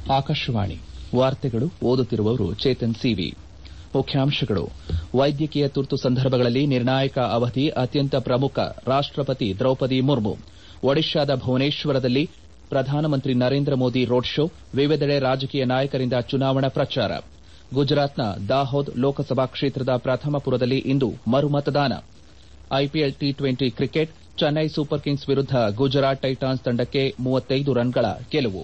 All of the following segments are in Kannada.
ಆಕಾಶವಾಣಿ ವಾರ್ತೆಗಳು ಓದುತ್ತಿರುವವರು ಚೇತನ್ ಸಿವಿ ಮುಖ್ಯಾಂಶಗಳು ವೈದ್ಯಕೀಯ ತುರ್ತು ಸಂದರ್ಭಗಳಲ್ಲಿ ನಿರ್ಣಾಯಕ ಅವಧಿ ಅತ್ಯಂತ ಪ್ರಮುಖ ರಾಷ್ಟಪತಿ ದ್ರೌಪದಿ ಮುರ್ಮು ಒಡಿಶಾದ ಭುವನೇಶ್ವರದಲ್ಲಿ ಪ್ರಧಾನಮಂತ್ರಿ ನರೇಂದ್ರ ಮೋದಿ ರೋಡ್ ಶೋ ವಿವಿಧೆಡೆ ರಾಜಕೀಯ ನಾಯಕರಿಂದ ಚುನಾವಣಾ ಪ್ರಚಾರ ಗುಜರಾತ್ನ ದಾಹೋದ್ ಲೋಕಸಭಾ ಕ್ಷೇತ್ರದ ಪ್ರಥಮಪುರದಲ್ಲಿ ಇಂದು ಮರು ಮತದಾನ IPL T twenty cricket Chennai super kings ವಿರುದ್ದ ಗುಜರಾತ್ ಟೈಟಾನ್ಸ್ ತಂಡಕ್ಕೆ ರನ್ಗಳ ಗೆಲುವು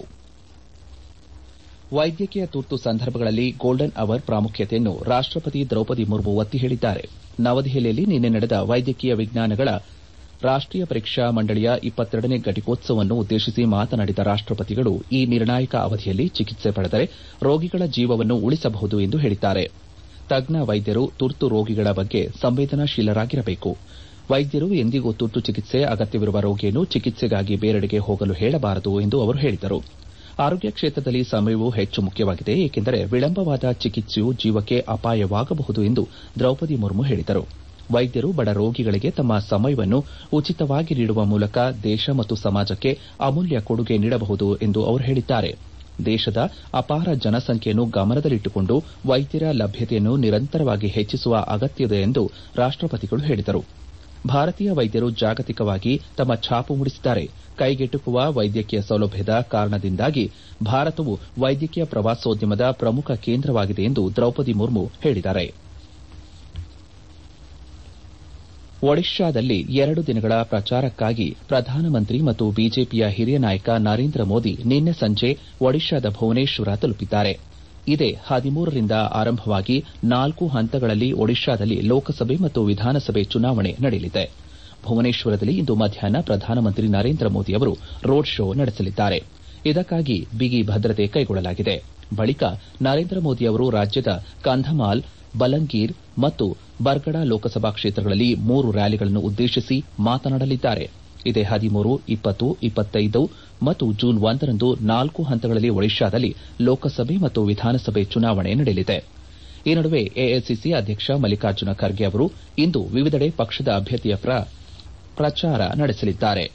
ವೈದ್ಯಕೀಯ ತುರ್ತು ಸಂದರ್ಭಗಳಲ್ಲಿ ಗೋಲ್ಡನ್ ಅವರ್ ಪ್ರಾಮುಖ್ಯತೆಯನ್ನು ರಾಷ್ಟಪತಿ ದ್ರೌಪದಿ ಮುರ್ಮು ಒತ್ತಿ ಹೇಳಿದ್ದಾರೆ ನವದೆಹಲಿಯಲ್ಲಿ ನಿನ್ನೆ ನಡೆದ ವೈದ್ಯಕೀಯ ವಿಜ್ಞಾನಗಳ ರಾಷ್ಟೀಯ ಪರೀಕ್ಷಾ ಮಂಡಳಿಯ ಇಪ್ಪತ್ತೆರಡನೇ ಘಟಿಕೋತ್ಸವವನ್ನು ಉದ್ದೇಶಿಸಿ ಮಾತನಾಡಿದ ರಾಷ್ಟಪತಿಗಳು ಈ ನಿರ್ಣಾಯಕ ಅವಧಿಯಲ್ಲಿ ಚಿಕಿತ್ಸೆ ಪಡೆದರೆ ರೋಗಿಗಳ ಜೀವವನ್ನು ಉಳಿಸಬಹುದು ಎಂದು ಹೇಳಿದ್ದಾರೆ ತಜ್ಞ ವೈದ್ಯರು ತುರ್ತು ರೋಗಿಗಳ ಬಗ್ಗೆ ಸಂವೇದನಾಶೀಲರಾಗಿರಬೇಕು ವೈದ್ಯರು ಎಂದಿಗೂ ತುರ್ತು ಚಿಕಿತ್ಸೆ ಅಗತ್ಯವಿರುವ ರೋಗಿಯನ್ನು ಚಿಕಿತ್ಸೆಗಾಗಿ ಬೇರೆಡೆಗೆ ಹೋಗಲು ಹೇಳಬಾರದು ಎಂದು ಅವರು ಹೇಳಿದರು ಆರೋಗ್ಯ ಕ್ಷೇತ್ರದಲ್ಲಿ ಸಮಯವು ಹೆಚ್ಚು ಮುಖ್ಯವಾಗಿದೆ ಏಕೆಂದರೆ ವಿಳಂಬವಾದ ಚಿಕಿತ್ಸೆಯು ಜೀವಕ್ಕೆ ಅಪಾಯವಾಗಬಹುದು ಎಂದು ದ್ರೌಪದಿ ಮುರ್ಮು ಹೇಳಿದರು ವೈದ್ಯರು ಬಡ ರೋಗಿಗಳಿಗೆ ತಮ್ಮ ಸಮಯವನ್ನು ಉಚಿತವಾಗಿ ನೀಡುವ ಮೂಲಕ ದೇಶ ಮತ್ತು ಸಮಾಜಕ್ಕೆ ಅಮೂಲ್ಯ ಕೊಡುಗೆ ನೀಡಬಹುದು ಎಂದು ಅವರು ಹೇಳಿದ್ದಾರೆ ದೇಶದ ಅಪಾರ ಜನಸಂಖ್ಯೆಯನ್ನು ಗಮನದಲ್ಲಿಟ್ಟುಕೊಂಡು ವೈದ್ಯರ ಲಭ್ಯತೆಯನ್ನು ನಿರಂತರವಾಗಿ ಹೆಚ್ಚಿಸುವ ಅಗತ್ಯವಿದೆ ಎಂದು ರಾಷ್ಟಪತಿಗಳು ಹೇಳಿದರು ಭಾರತೀಯ ವೈದ್ಯರು ಜಾಗತಿಕವಾಗಿ ತಮ್ಮ ಛಾಪು ಮೂಡಿಸಿದ್ದಾರೆ ಕೈಗೆಟುಕುವ ವೈದ್ಯಕೀಯ ಸೌಲಭ್ಯದ ಕಾರಣದಿಂದಾಗಿ ಭಾರತವು ವೈದ್ಯಕೀಯ ಪ್ರವಾಸೋದ್ಯಮದ ಪ್ರಮುಖ ಕೇಂದ್ರವಾಗಿದೆ ಎಂದು ದ್ರೌಪದಿ ಮುರ್ಮು ಹೇಳಿದ್ದಾರೆ ಒಡಿಶಾದಲ್ಲಿ ಎರಡು ದಿನಗಳ ಪ್ರಚಾರಕ್ಕಾಗಿ ಪ್ರಧಾನಮಂತ್ರಿ ಮತ್ತು ಬಿಜೆಪಿಯ ಹಿರಿಯ ನಾಯಕ ನರೇಂದ್ರ ಮೋದಿ ನಿನ್ನೆ ಸಂಜೆ ಒಡಿಶಾದ ಭುವನೇಶ್ವರ ತಲುಪಿದ್ದಾರೆ ಇದೇ ಹದಿಮೂರರಿಂದ ಆರಂಭವಾಗಿ ನಾಲ್ಕು ಹಂತಗಳಲ್ಲಿ ಒಡಿಶಾದಲ್ಲಿ ಲೋಕಸಭೆ ಮತ್ತು ವಿಧಾನಸಭೆ ಚುನಾವಣೆ ನಡೆಯಲಿದೆ ಭುವನೇಶ್ವರದಲ್ಲಿ ಇಂದು ಮಧ್ಯಾಹ್ನ ಪ್ರಧಾನಮಂತ್ರಿ ನರೇಂದ್ರ ಮೋದಿ ಅವರು ರೋಡ್ ಶೋ ನಡೆಸಲಿದ್ದಾರೆ ಇದಕ್ಕಾಗಿ ಬಿಗಿ ಭದ್ರತೆ ಕೈಗೊಳ್ಳಲಾಗಿದೆ ಬಳಿಕ ನರೇಂದ್ರ ಮೋದಿ ಅವರು ರಾಜ್ಯದ ಕಂಧಮಾಲ್ ಬಲಂಗೀರ್ ಮತ್ತು ಬರ್ಗಡ ಲೋಕಸಭಾ ಕ್ಷೇತ್ರಗಳಲ್ಲಿ ಮೂರು ರ್ಯಾಲಿಗಳನ್ನು ಉದ್ದೇಶಿಸಿ ಮಾತನಾಡಲಿದ್ದಾರೆ ಇದೇ ಹದಿಮೂರು ಇಪ್ಪತ್ತು ಇಪ್ಪತ್ತೈದು ಮತ್ತು ಜೂನ್ ಒಂದರಂದು ನಾಲ್ಕು ಹಂತಗಳಲ್ಲಿ ಒಡಿಶಾದಲ್ಲಿ ಲೋಕಸಭೆ ಮತ್ತು ವಿಧಾನಸಭೆ ಚುನಾವಣೆ ನಡೆಯಲಿದೆ ಈ ನಡುವೆ ಎಐಸಿಸಿ ಅಧ್ಯಕ್ಷ ಮಲ್ಲಿಕಾರ್ಜುನ ಖರ್ಗೆ ಅವರು ಇಂದು ವಿವಿಧೆಡೆ ಪಕ್ಷದ ಅಭ್ಯರ್ಥಿಯ ಪ್ರಚಾರ ನಡೆಸಲಿದ್ದಾರೆ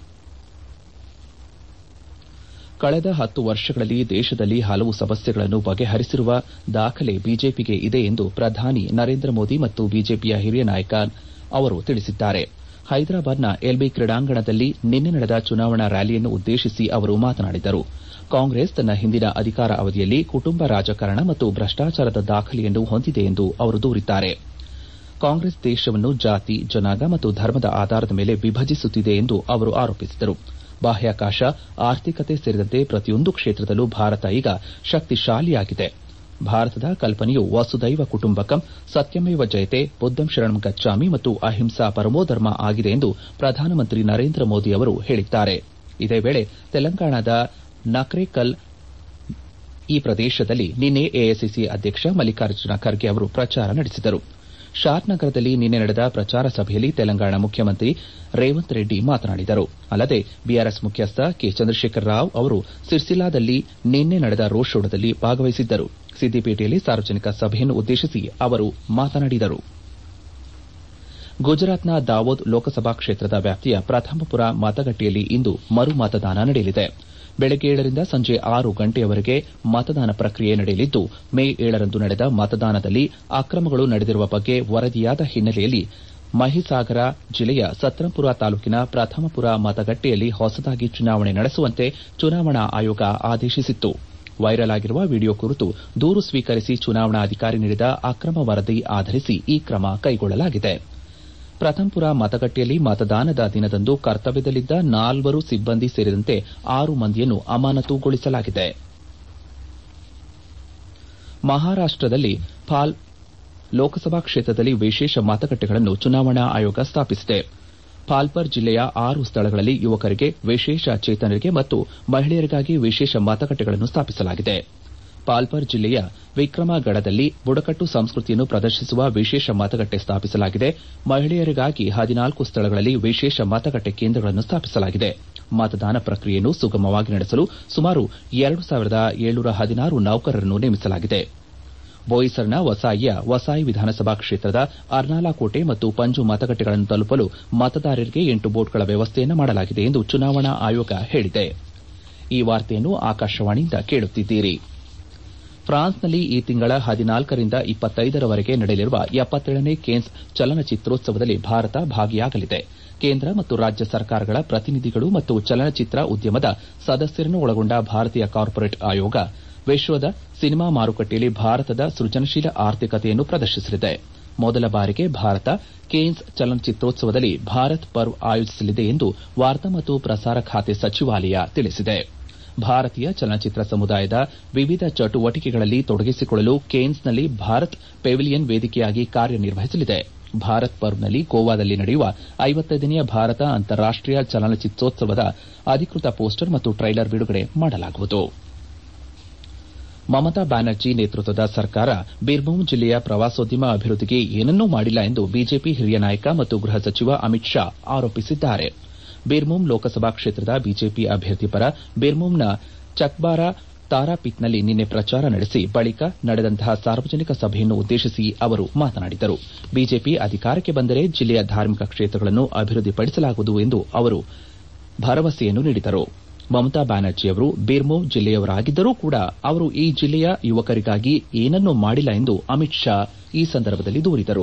ಕಳೆದ ಹತ್ತು ವರ್ಷಗಳಲ್ಲಿ ದೇಶದಲ್ಲಿ ಹಲವು ಸಮಸ್ಯೆಗಳನ್ನು ಬಗೆಹರಿಸಿರುವ ದಾಖಲೆ ಬಿಜೆಪಿಗೆ ಇದೆ ಎಂದು ಪ್ರಧಾನಿ ನರೇಂದ್ರ ಮೋದಿ ಮತ್ತು ಬಿಜೆಪಿಯ ಹಿರಿಯ ನಾಯಕ ಅವರು ತಿಳಿಸಿದ್ದಾರೆ ಹೈದರಾಬಾದ್ನ ಎಲ್ಬಿ ಕ್ರೀಡಾಂಗಣದಲ್ಲಿ ನಿನ್ನೆ ನಡೆದ ಚುನಾವಣಾ ರ್ಯಾಲಿಯನ್ನು ಉದ್ದೇಶಿಸಿ ಅವರು ಮಾತನಾಡಿದರು ಕಾಂಗ್ರೆಸ್ ತನ್ನ ಹಿಂದಿನ ಅಧಿಕಾರ ಅವಧಿಯಲ್ಲಿ ಕುಟುಂಬ ರಾಜಕಾರಣ ಮತ್ತು ಭ್ರಷ್ಟಾಚಾರದ ದಾಖಲೆಯನ್ನು ಹೊಂದಿದೆ ಎಂದು ಅವರು ದೂರಿದ್ದಾರೆ ಕಾಂಗ್ರೆಸ್ ದೇಶವನ್ನು ಜಾತಿ ಜನಾಂಗ ಮತ್ತು ಧರ್ಮದ ಆಧಾರದ ಮೇಲೆ ವಿಭಜಿಸುತ್ತಿದೆ ಎಂದು ಅವರು ಆರೋಪಿಸಿದರು ಬಾಹ್ಯಾಕಾಶ ಆರ್ಥಿಕತೆ ಸೇರಿದಂತೆ ಪ್ರತಿಯೊಂದು ಕ್ಷೇತ್ರದಲ್ಲೂ ಭಾರತ ಈಗ ಶಕ್ತಿಶಾಲಿಯಾಗಿದೆ ಭಾರತದ ಕಲ್ಪನೆಯು ವಸುದೈವ ಕುಟುಂಬಕಂ ಸತ್ಯಮೇವ ಜಯತೆ ಬುದ್ದಂ ಶರಣಂ ಗಚ್ಚಾಮಿ ಮತ್ತು ಅಹಿಂಸಾ ಪರಮೋಧರ್ಮ ಆಗಿದೆ ಎಂದು ಪ್ರಧಾನಮಂತ್ರಿ ನರೇಂದ್ರ ಮೋದಿ ಅವರು ಹೇಳಿದ್ದಾರೆ ಇದೇ ವೇಳೆ ತೆಲಂಗಾಣದ ನಕ್ರೇಕಲ್ ಈ ಪ್ರದೇಶದಲ್ಲಿ ನಿನ್ನೆ ಎಐಸಿಸಿ ಅಧ್ಯಕ್ಷ ಮಲ್ಲಿಕಾರ್ಜುನ ಖರ್ಗೆ ಅವರು ಪ್ರಚಾರ ನಡೆಸಿದರು ಶಾದ್ ನಗರದಲ್ಲಿ ನಿನ್ನೆ ನಡೆದ ಪ್ರಚಾರ ಸಭೆಯಲ್ಲಿ ತೆಲಂಗಾಣ ಮುಖ್ಯಮಂತ್ರಿ ರೇವಂತ್ ರೆಡ್ಡಿ ಮಾತನಾಡಿದರು ಅಲ್ಲದೆ ಬಿಆರ್ಎಸ್ ಮುಖ್ಯಸ್ಥ ಕೆ ಚಂದ್ರಶೇಖರ ರಾವ್ ಅವರು ಸಿರ್ಸಿಲಾದಲ್ಲಿ ನಿನ್ನೆ ನಡೆದ ರೋಡ್ ಶೋದಲ್ಲಿ ಭಾಗವಹಿಸಿದ್ದರು ಸಿದ್ದಿಪೇಟೆಯಲ್ಲಿ ಸಾರ್ವಜನಿಕ ಸಭೆಯನ್ನು ಉದ್ದೇಶಿಸಿ ಅವರು ಮಾತನಾಡಿದರು ಗುಜರಾತ್ನ ದಾವೋದ್ ಲೋಕಸಭಾ ಕ್ಷೇತ್ರದ ವ್ಯಾಪ್ತಿಯ ಪ್ರಥಮಪುರ ಮತಗಟ್ಟೆಯಲ್ಲಿ ಇಂದು ಮರು ಮತದಾನ ನಡೆಯಲಿದೆ ಬೆಳಗ್ಗೆ ಏಳರಿಂದ ಸಂಜೆ ಆರು ಗಂಟೆಯವರೆಗೆ ಮತದಾನ ಪ್ರಕ್ರಿಯೆ ನಡೆಯಲಿದ್ದು ಮೇ ಏಳರಂದು ನಡೆದ ಮತದಾನದಲ್ಲಿ ಅಕ್ರಮಗಳು ನಡೆದಿರುವ ಬಗ್ಗೆ ವರದಿಯಾದ ಹಿನ್ನೆಲೆಯಲ್ಲಿ ಮಹಿಸಾಗರ ಜಿಲ್ಲೆಯ ಸತ್ರಂಪುರ ತಾಲೂಕಿನ ಪ್ರಥಮಪುರ ಮತಗಟ್ಟೆಯಲ್ಲಿ ಹೊಸದಾಗಿ ಚುನಾವಣೆ ನಡೆಸುವಂತೆ ಚುನಾವಣಾ ಆಯೋಗ ಆದೇಶಿಸಿತ್ತು ವೈರಲ್ ಆಗಿರುವ ವಿಡಿಯೋ ಕುರಿತು ದೂರು ಸ್ವೀಕರಿಸಿ ಚುನಾವಣಾಧಿಕಾರಿ ನೀಡಿದ ಅಕ್ರಮ ವರದಿ ಆಧರಿಸಿ ಈ ಕ್ರಮ ಕೈಗೊಳ್ಳಲಾಗಿದೆ ಪ್ರಥಮಪುರ ಮತಗಟ್ಟೆಯಲ್ಲಿ ಮತದಾನದ ದಿನದಂದು ಕರ್ತವ್ಯದಲ್ಲಿದ್ದ ನಾಲ್ವರು ಸಿಬ್ಬಂದಿ ಸೇರಿದಂತೆ ಆರು ಮಂದಿಯನ್ನು ಅಮಾನತುಗೊಳಿಸಲಾಗಿದೆ ಮಹಾರಾಷ್ಟದಲ್ಲಿ ಪಾಲ್ ಲೋಕಸಭಾ ಕ್ಷೇತ್ರದಲ್ಲಿ ವಿಶೇಷ ಮತಗಟ್ಟೆಗಳನ್ನು ಚುನಾವಣಾ ಆಯೋಗ ಸ್ಥಾಪಿಸಿದೆ ಪಾಲ್ಪರ್ ಜಿಲ್ಲೆಯ ಆರು ಸ್ಥಳಗಳಲ್ಲಿ ಯುವಕರಿಗೆ ವಿಶೇಷ ಚೇತನರಿಗೆ ಮತ್ತು ಮಹಿಳೆಯರಿಗಾಗಿ ವಿಶೇಷ ಮತಗಟ್ಟೆಗಳನ್ನು ಸ್ಥಾಪಿಸಲಾಗಿದೆ ಪಾಲ್ಪರ್ ಜಿಲ್ಲೆಯ ವಿಕ್ರಮಗಢದಲ್ಲಿ ಬುಡಕಟ್ಟು ಸಂಸ್ಕೃತಿಯನ್ನು ಪ್ರದರ್ಶಿಸುವ ವಿಶೇಷ ಮತಗಟ್ಟೆ ಸ್ಥಾಪಿಸಲಾಗಿದೆ ಮಹಿಳೆಯರಿಗಾಗಿ ಹದಿನಾಲ್ಕು ಸ್ಥಳಗಳಲ್ಲಿ ವಿಶೇಷ ಮತಗಟ್ಟೆ ಕೇಂದ್ರಗಳನ್ನು ಸ್ಥಾಪಿಸಲಾಗಿದೆ ಮತದಾನ ಪ್ರಕ್ರಿಯೆಯನ್ನು ಸುಗಮವಾಗಿ ನಡೆಸಲು ಸುಮಾರು ಎರಡು ಸಾವಿರದ ಏಳ್ನೂರ ಹದಿನಾರು ನೌಕರರನ್ನು ನೇಮಿಸಲಾಗಿದೆ ಬೋಯಿಸರ್ನ ವಸಾಯಿಯ ವಸಾಯಿ ವಿಧಾನಸಭಾ ಕ್ಷೇತ್ರದ ಅರ್ನಾಲಾಕೋಟೆ ಮತ್ತು ಪಂಜು ಮತಗಟ್ಟೆಗಳನ್ನು ತಲುಪಲು ಮತದಾರರಿಗೆ ಎಂಟು ಬೋಟ್ಗಳ ವ್ಯವಸ್ಥೆಯನ್ನು ಮಾಡಲಾಗಿದೆ ಎಂದು ಚುನಾವಣಾ ಆಯೋಗ ಹೇಳಿದೆ ಈ ವಾರ್ತೆಯನ್ನು ಆಕಾಶವಾಣಿಯಿಂದ ಕೇಳುತ್ತಿದ್ದೀರಿ ಫ್ರಾನ್ಸ್ನಲ್ಲಿ ಈ ತಿಂಗಳ ಹದಿನಾಲ್ಕರಿಂದ ಇಪ್ಪತ್ತೈದರವರೆಗೆ ನಡೆಯಲಿರುವ ಎಪ್ಪತ್ತೇಳನೇ ಕೇನ್ಸ್ ಚಲನಚಿತ್ರೋತ್ಸವದಲ್ಲಿ ಭಾರತ ಭಾಗಿಯಾಗಲಿದೆ ಕೇಂದ್ರ ಮತ್ತು ರಾಜ್ಯ ಸರ್ಕಾರಗಳ ಪ್ರತಿನಿಧಿಗಳು ಮತ್ತು ಚಲನಚಿತ್ರ ಉದ್ಯಮದ ಸದಸ್ಯರನ್ನು ಒಳಗೊಂಡ ಭಾರತೀಯ ಕಾರ್ಪೊರೇಟ್ ಆಯೋಗ ವಿಶ್ವದ ಸಿನಿಮಾ ಮಾರುಕಟ್ಟೆಯಲ್ಲಿ ಭಾರತದ ಸೃಜನಶೀಲ ಆರ್ಥಿಕತೆಯನ್ನು ಪ್ರದರ್ಶಿಸಲಿದೆ ಮೊದಲ ಬಾರಿಗೆ ಭಾರತ ಕೇನ್ಸ್ ಚಲನಚಿತ್ರೋತ್ಸವದಲ್ಲಿ ಭಾರತ್ ಪರ್ವ್ ಆಯೋಜಿಸಲಿದೆ ಎಂದು ವಾರ್ತಾ ಮತ್ತು ಪ್ರಸಾರ ಖಾತೆ ಸಚಿವಾಲಯ ತಿಳಿಸಿದೆ ಭಾರತೀಯ ಚಲನಚಿತ್ರ ಸಮುದಾಯದ ವಿವಿಧ ಚಟುವಟಿಕೆಗಳಲ್ಲಿ ತೊಡಗಿಸಿಕೊಳ್ಳಲು ಕೇನ್ಸ್ನಲ್ಲಿ ಭಾರತ್ ಪೆವಿಲಿಯನ್ ವೇದಿಕೆಯಾಗಿ ಕಾರ್ಯನಿರ್ವಹಿಸಲಿದೆ ಭಾರತ್ ಪರ್ವ್ನಲ್ಲಿ ಗೋವಾದಲ್ಲಿ ನಡೆಯುವ ಐವತ್ತೈದನೇ ಭಾರತ ಅಂತಾರಾಷ್ಟೀಯ ಚಲನಚಿತ್ರೋತ್ಸವದ ಅಧಿಕೃತ ಪೋಸ್ಟರ್ ಮತ್ತು ಟ್ರೈಲರ್ ಬಿಡುಗಡೆ ಮಾಡಲಾಗುವುದು ಮಮತಾ ಬ್ಯಾನರ್ಜಿ ನೇತೃತ್ವದ ಸರ್ಕಾರ ಬೀರ್ಭೂಮ್ ಜಿಲ್ಲೆಯ ಪ್ರವಾಸೋದ್ಯಮ ಅಭಿವೃದ್ಧಿಗೆ ಏನನ್ನೂ ಮಾಡಿಲ್ಲ ಎಂದು ಬಿಜೆಪಿ ಹಿರಿಯ ನಾಯಕ ಮತ್ತು ಗೃಹ ಸಚಿವ ಅಮಿತ್ ಶಾ ಆರೋಪಿಸಿದ್ದಾರೆ ಬೀರ್ಭೂಮ್ ಲೋಕಸಭಾ ಕ್ಷೇತ್ರದ ಬಿಜೆಪಿ ಅಭ್ಯರ್ಥಿ ಪರ ಬೀರ್ಭೂಮ್ನ ಚಕ್ಬಾರ ತಾರಾಪಿತ್ನಲ್ಲಿ ನಿನ್ನೆ ಪ್ರಚಾರ ನಡೆಸಿ ಬಳಿಕ ನಡೆದಂತಹ ಸಾರ್ವಜನಿಕ ಸಭೆಯನ್ನು ಉದ್ದೇಶಿಸಿ ಅವರು ಮಾತನಾಡಿದರು ಬಿಜೆಪಿ ಅಧಿಕಾರಕ್ಕೆ ಬಂದರೆ ಜಿಲ್ಲೆಯ ಧಾರ್ಮಿಕ ಕ್ಷೇತ್ರಗಳನ್ನು ಅಭಿವೃದ್ಧಿಪಡಿಸಲಾಗುವುದು ಎಂದು ಅವರು ಭರವಸೆಯನ್ನು ನೀಡಿದರು ಮಮತಾ ಬ್ಯಾನರ್ಜಿಯವರು ಬೀರ್ಭೂಮ್ ಜಿಲ್ಲೆಯವರಾಗಿದ್ದರೂ ಕೂಡ ಅವರು ಈ ಜಿಲ್ಲೆಯ ಯುವಕರಿಗಾಗಿ ಏನನ್ನೂ ಮಾಡಿಲ್ಲ ಎಂದು ಅಮಿತ್ ಶಾ ಈ ಸಂದರ್ಭದಲ್ಲಿ ದೂರಿದರು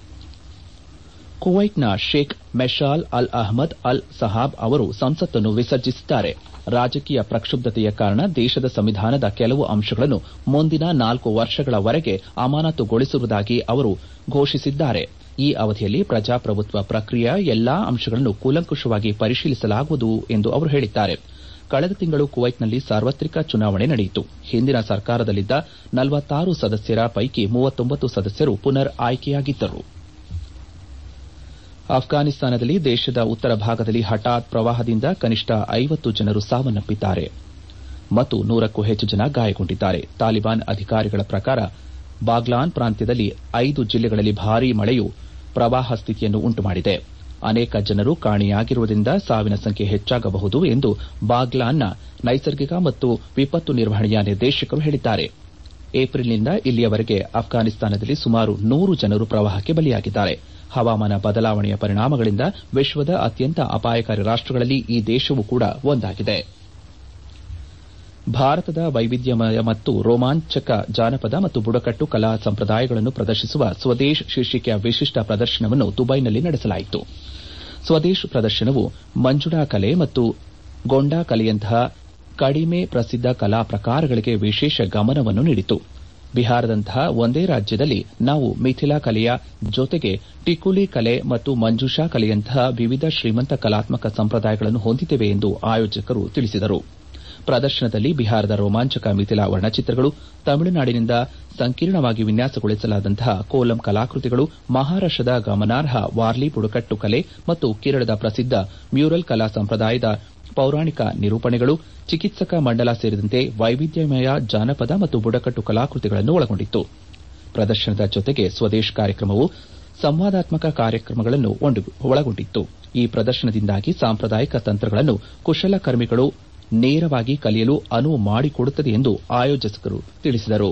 ಕುವೈಟ್ನ ಶೇಖ್ ಮೆಶಾಲ್ ಅಲ್ ಅಹ್ಮದ್ ಅಲ್ ಸಹಾಬ್ ಅವರು ಸಂಸತ್ತನ್ನು ವಿಸರ್ಜಿಸಿದ್ದಾರೆ ರಾಜಕೀಯ ಪ್ರಕ್ಷುಬ್ಧತೆಯ ಕಾರಣ ದೇಶದ ಸಂವಿಧಾನದ ಕೆಲವು ಅಂಶಗಳನ್ನು ಮುಂದಿನ ನಾಲ್ಕು ವರ್ಷಗಳವರೆಗೆ ಅಮಾನತುಗೊಳಿಸುವುದಾಗಿ ಅವರು ಘೋಷಿಸಿದ್ದಾರೆ ಈ ಅವಧಿಯಲ್ಲಿ ಪ್ರಜಾಪ್ರಭುತ್ವ ಪ್ರಕ್ರಿಯೆಯ ಎಲ್ಲಾ ಅಂಶಗಳನ್ನು ಕೂಲಂಕುಷವಾಗಿ ಪರಿಶೀಲಿಸಲಾಗುವುದು ಎಂದು ಅವರು ಹೇಳಿದ್ದಾರೆ ಕಳೆದ ತಿಂಗಳು ಕುವೈಟ್ನಲ್ಲಿ ಸಾರ್ವತ್ರಿಕ ಚುನಾವಣೆ ನಡೆಯಿತು ಹಿಂದಿನ ಸರ್ಕಾರದಲ್ಲಿದ್ದ ನಲವತ್ತಾರು ಸದಸ್ಯರ ಪೈಕಿ ಮೂವತ್ತೊಂಬತ್ತು ಸದಸ್ಯರು ಪುನರ್ ಆಯ್ಕೆಯಾಗಿದ್ದರು ಅಫ್ಘಾನಿಸ್ತಾನದಲ್ಲಿ ದೇಶದ ಉತ್ತರ ಭಾಗದಲ್ಲಿ ಹಠಾತ್ ಪ್ರವಾಹದಿಂದ ಕನಿಷ್ಠ ಐವತ್ತು ಜನರು ಸಾವನ್ನಪ್ಪಿದ್ದಾರೆ ಮತ್ತು ನೂರಕ್ಕೂ ಹೆಚ್ಚು ಜನ ಗಾಯಗೊಂಡಿದ್ದಾರೆ ತಾಲಿಬಾನ್ ಅಧಿಕಾರಿಗಳ ಪ್ರಕಾರ ಬಾಗ್ಲಾನ್ ಪ್ರಾಂತ್ಯದಲ್ಲಿ ಐದು ಜಿಲ್ಲೆಗಳಲ್ಲಿ ಭಾರೀ ಮಳೆಯು ಪ್ರವಾಹ ಸ್ಥಿತಿಯನ್ನು ಉಂಟುಮಾಡಿದೆ ಅನೇಕ ಜನರು ಕಾಣೆಯಾಗಿರುವುದರಿಂದ ಸಾವಿನ ಸಂಖ್ಯೆ ಹೆಚ್ಚಾಗಬಹುದು ಎಂದು ಬಾಗ್ಲಾನ್ನ ನೈಸರ್ಗಿಕ ಮತ್ತು ವಿಪತ್ತು ನಿರ್ವಹಣೆಯ ನಿರ್ದೇಶಕರು ಹೇಳಿದ್ದಾರೆ ಏಪ್ರಿಲ್ನಿಂದ ಇಲ್ಲಿಯವರೆಗೆ ಅಫ್ಘಾನಿಸ್ತಾನದಲ್ಲಿ ಸುಮಾರು ನೂರು ಜನರು ಪ್ರವಾಹಕ್ಕೆ ಬಲಿಯಾಗಿದ್ದಾರೆ ಹವಾಮಾನ ಬದಲಾವಣೆಯ ಪರಿಣಾಮಗಳಿಂದ ವಿಶ್ವದ ಅತ್ಯಂತ ಅಪಾಯಕಾರಿ ರಾಷ್ಟಗಳಲ್ಲಿ ಈ ದೇಶವೂ ಕೂಡ ಒಂದಾಗಿದೆ ಭಾರತದ ವೈವಿಧ್ಯಮಯ ಮತ್ತು ರೋಮಾಂಚಕ ಜಾನಪದ ಮತ್ತು ಬುಡಕಟ್ಟು ಕಲಾ ಸಂಪ್ರದಾಯಗಳನ್ನು ಪ್ರದರ್ಶಿಸುವ ಸ್ವದೇಶ್ ಶೀರ್ಷಿಕೆಯ ವಿಶಿಷ್ಟ ಪ್ರದರ್ಶನವನ್ನು ದುಬೈನಲ್ಲಿ ನಡೆಸಲಾಯಿತು ಸ್ವದೇಶ್ ಪ್ರದರ್ಶನವು ಮಂಜುಳಾ ಕಲೆ ಮತ್ತು ಗೊಂಡಾ ಕಲೆಯಂತಹ ಕಡಿಮೆ ಪ್ರಸಿದ್ದ ಕಲಾ ಪ್ರಕಾರಗಳಿಗೆ ವಿಶೇಷ ಗಮನವನ್ನು ನೀಡಿತು ಬಿಹಾರದಂತಹ ಒಂದೇ ರಾಜ್ಯದಲ್ಲಿ ನಾವು ಮಿಥಿಲಾ ಕಲೆಯ ಜೊತೆಗೆ ಟಿಕುಲಿ ಕಲೆ ಮತ್ತು ಮಂಜೂಷಾ ಕಲೆಯಂತಹ ವಿವಿಧ ಶ್ರೀಮಂತ ಕಲಾತ್ಮಕ ಸಂಪ್ರದಾಯಗಳನ್ನು ಹೊಂದಿದ್ದೇವೆ ಎಂದು ಆಯೋಜಕರು ತಿಳಿಸಿದರು ಪ್ರದರ್ಶನದಲ್ಲಿ ಬಿಹಾರದ ರೋಮಾಂಚಕ ಮಿಥಿಲಾ ವರ್ಣಚಿತ್ರಗಳು ತಮಿಳುನಾಡಿನಿಂದ ಸಂಕೀರ್ಣವಾಗಿ ವಿನ್ಯಾಸಗೊಳಿಸಲಾದಂತಹ ಕೋಲಂ ಕಲಾಕೃತಿಗಳು ಮಹಾರಾಷ್ಟದ ಗಮನಾರ್ಹ ವಾರ್ಲಿ ಬುಡಕಟ್ಟು ಕಲೆ ಮತ್ತು ಕೇರಳದ ಪ್ರಸಿದ್ದ ಮ್ಯೂರಲ್ ಕಲಾ ಸಂಪ್ರದಾಯದ ಪೌರಾಣಿಕ ನಿರೂಪಣೆಗಳು ಚಿಕಿತ್ಸಕ ಮಂಡಲ ಸೇರಿದಂತೆ ವೈವಿಧ್ಯಮಯ ಜಾನಪದ ಮತ್ತು ಬುಡಕಟ್ಟು ಕಲಾಕೃತಿಗಳನ್ನು ಒಳಗೊಂಡಿತ್ತು ಪ್ರದರ್ಶನದ ಜೊತೆಗೆ ಸ್ವದೇಶ್ ಕಾರ್ಯಕ್ರಮವು ಸಂವಾದಾತ್ಮಕ ಕಾರ್ಯಕ್ರಮಗಳನ್ನು ಒಳಗೊಂಡಿತ್ತು ಈ ಪ್ರದರ್ಶನದಿಂದಾಗಿ ಸಾಂಪ್ರದಾಯಿಕ ತಂತ್ರಗಳನ್ನು ಕುಶಲಕರ್ಮಿಗಳು ನೇರವಾಗಿ ಕಲಿಯಲು ಅನುವು ಮಾಡಿಕೊಡುತ್ತದೆ ಎಂದು ಆಯೋಜಕರು ತಿಳಿಸಿದರು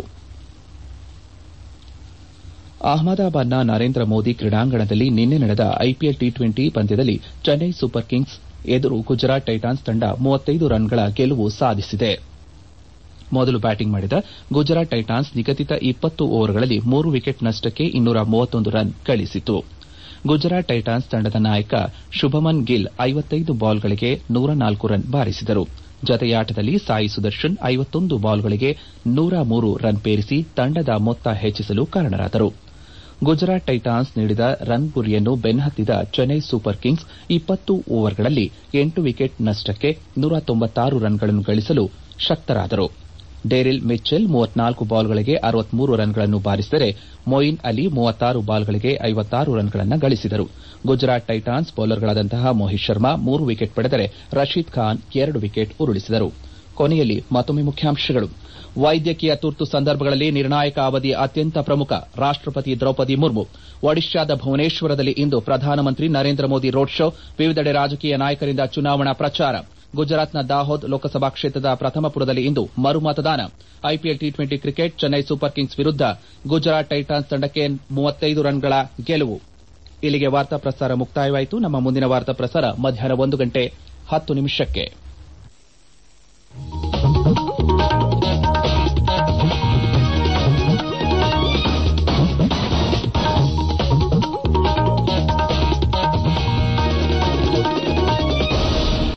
ಅಹಮದಾಬಾದ್ನ ನರೇಂದ್ರ ಮೋದಿ ಕ್ರೀಡಾಂಗಣದಲ್ಲಿ ನಿನ್ನೆ ನಡೆದ ಐಪಿಎಲ್ ಟಿ ಟ್ವೆಂಟಿ ಪಂದ್ಯದಲ್ಲಿ ಚೆನ್ನೈ ಸೂಪರ್ ಕಿಂಗ್ಸ್ ಎದುರು ಗುಜರಾತ್ ಟೈಟಾನ್ಸ್ ತಂಡ ಮೂವತ್ತೈದು ರನ್ಗಳ ಗೆಲುವು ಸಾಧಿಸಿದೆ ಮೊದಲು ಬ್ಯಾಟಿಂಗ್ ಮಾಡಿದ ಗುಜರಾತ್ ಟೈಟಾನ್ಸ್ ನಿಗದಿತ ಇಪ್ಪತ್ತು ಓವರ್ಗಳಲ್ಲಿ ಮೂರು ವಿಕೆಟ್ ನಷ್ಟಕ್ಕೆ ಇನ್ನೂರ ಮೂವತ್ತೊಂದು ರನ್ ಗಳಿಸಿತು ಗುಜರಾತ್ ಟೈಟಾನ್ಸ್ ತಂಡದ ನಾಯಕ ಶುಭಮನ್ ಗಿಲ್ ಐವತ್ತೈದು ಬಾಲ್ಗಳಿಗೆ ನೂರ ನಾಲ್ಕು ರನ್ ಬಾರಿಸಿದರು ಜತೆಯಾಟದಲ್ಲಿ ಸಾಯಿ ಸುದರ್ಶನ್ ಐವತ್ತೊಂದು ಬಾಲ್ಗಳಿಗೆ ನೂರ ಮೂರು ರನ್ ಪೇರಿಸಿ ತಂಡದ ಮೊತ್ತ ಹೆಚ್ಚಿಸಲು ಕಾರಣರಾದರು ಗುಜರಾತ್ ಟೈಟಾನ್ಸ್ ನೀಡಿದ ರನ್ ಗುರಿಯನ್ನು ಬೆನ್ನಹತ್ತಿದ ಚೆನ್ನೈ ಸೂಪರ್ ಕಿಂಗ್ಸ್ ಇಪ್ಪತ್ತು ಓವರ್ಗಳಲ್ಲಿ ಎಂಟು ವಿಕೆಟ್ ನಷ್ಟಕ್ಕೆ ನೂರ ತೊಂಬತ್ತಾರು ರನ್ಗಳನ್ನು ಗಳಿಸಲು ಶಕ್ತರಾದರು ಡೇರಿಲ್ ಮಿಚ್ಚೆಲ್ ಮೂವತ್ನಾಲ್ಕು ಬಾಲ್ಗಳಿಗೆ ಅರವತ್ಮೂರು ರನ್ಗಳನ್ನು ಬಾರಿಸಿದರೆ ಮೊಯಿನ್ ಅಲಿ ಮೂವತ್ತಾರು ಬಾಲ್ಗಳಿಗೆ ಐವತ್ತಾರು ರನ್ಗಳನ್ನು ಗಳಿಸಿದರು ಗುಜರಾತ್ ಟೈಟಾನ್ಸ್ ಬೌಲರ್ಗಳಾದಂತಹ ಮೋಹಿತ್ ಶರ್ಮಾ ಮೂರು ವಿಕೆಟ್ ಪಡೆದರೆ ರಶೀದ್ ಖಾನ್ ಎರಡು ವಿಕೆಟ್ ಉರುಳಿಸಿದರು ಕೊನೆಯಲ್ಲಿ ಮತ್ತೊಮ್ಮೆ ಮುಖ್ಯಾಂಶಗಳು ವೈದ್ಯಕೀಯ ತುರ್ತು ಸಂದರ್ಭಗಳಲ್ಲಿ ನಿರ್ಣಾಯಕ ಅವಧಿ ಅತ್ಯಂತ ಪ್ರಮುಖ ರಾಷ್ಟಪತಿ ದ್ರೌಪದಿ ಮುರ್ಮು ಒಡಿಶಾದ ಭುವನೇಶ್ವರದಲ್ಲಿ ಇಂದು ಪ್ರಧಾನಮಂತ್ರಿ ನರೇಂದ್ರ ಮೋದಿ ರೋಡ್ ಶೋ ವಿವಿಧೆಡೆ ರಾಜಕೀಯ ನಾಯಕರಿಂದ ಚುನಾವಣಾ ಪ್ರಚಾರ ಗುಜರಾತ್ನ ದಾಹೋದ್ ಲೋಕಸಭಾ ಕ್ಷೇತ್ರದ ಪ್ರಥಮಪುರದಲ್ಲಿ ಇಂದು ಮರು ಮತದಾನ IPL T twenty cricket Chennai super kings ವಿರುದ್ಧ ಗುಜರಾತ್ ಟೈಟಾನ್ಸ್ ತಂಡಕ್ಕೆ ಮೂವತ್ತೈದು ರನ್ಗಳ ಗೆಲುವು ಇಲ್ಲಿಗೆ ವಾರ್ತಾ ಪ್ರಸಾರ ಮುಕ್ತಾಯವಾಯಿತು ನಮ್ಮ ಮುಂದಿನ ವಾರ್ತಾ ಪ್ರಸಾರ ಮಧ್ಯಾಹ್ನ ಒಂದು ಗಂಟೆ ಹತ್ತು ನಿಮಿಷಕ್ಕೆ